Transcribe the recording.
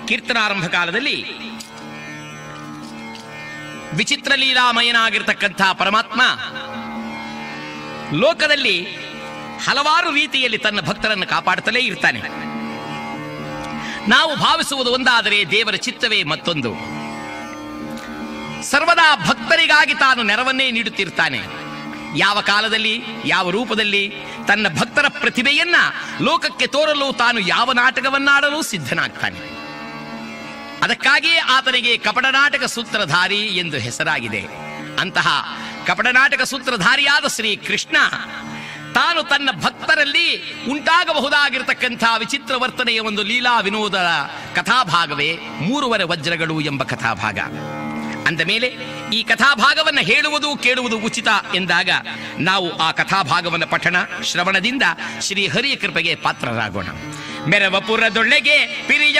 ಕೀರ್ತನಾರಂಭ ಕಾಲದಲ್ಲಿ ವಿಚಿತ್ರ ಲೀಲಾಮಯನಾಗಿರ್ತಕ್ಕಂಥ ಪರಮಾತ್ಮ ಲೋಕದಲ್ಲಿ ಹಲವಾರು ರೀತಿಯಲ್ಲಿ ತನ್ನ ಭಕ್ತರನ್ನು ಕಾಪಾಡುತ್ತಲೇ ಇರ್ತಾನೆ ನಾವು ಭಾವಿಸುವುದು ಒಂದಾದರೆ ದೇವರ ಚಿತ್ತವೇ ಮತ್ತೊಂದು ಸರ್ವದಾ ಭಕ್ತರಿಗಾಗಿ ತಾನು ನೆರವನ್ನೇ ನೀಡುತ್ತಿರ್ತಾನೆ ಯಾವ ಕಾಲದಲ್ಲಿ ಯಾವ ರೂಪದಲ್ಲಿ ತನ್ನ ಭಕ್ತರ ಪ್ರತಿಭೆಯನ್ನ ಲೋಕಕ್ಕೆ ತೋರಲು ತಾನು ಯಾವ ನಾಟಕವನ್ನಾಡಲು ಸಿದ್ಧನಾಗ್ತಾನೆ ಅದಕ್ಕಾಗಿಯೇ ಆತನಿಗೆ ಕಪಟನಾಟಕ ಸೂತ್ರಧಾರಿ ಎಂದು ಹೆಸರಾಗಿದೆ ಅಂತಹ ಕಪಟನಾಟಕ ಸೂತ್ರಧಾರಿಯಾದ ಶ್ರೀ ಕೃಷ್ಣ ತಾನು ತನ್ನ ಭಕ್ತರಲ್ಲಿ ಉಂಟಾಗಬಹುದಾಗಿರತಕ್ಕಂಥ ವಿಚಿತ್ರ ವರ್ತನೆಯ ಒಂದು ಲೀಲಾ ವಿನೋದ ಕಥಾಭಾಗವೇ ಮೂರುವರೆ ವಜ್ರಗಳು ಎಂಬ ಕಥಾಭಾಗ ಅಂದ ಮೇಲೆ ಈ ಕಥಾಭಾಗವನ್ನು ಹೇಳುವುದು ಕೇಳುವುದು ಉಚಿತ ಎಂದಾಗ ನಾವು ಆ ಕಥಾಭಾಗವನ್ನು ಪಠಣ ಶ್ರವಣದಿಂದ ಶ್ರೀ ಹರಿಯ ಕೃಪೆಗೆ ಪಾತ್ರರಾಗೋಣ ಮೆರವಪುರದೊಳ್ಳೆಗೆ ಪಿರಿಯ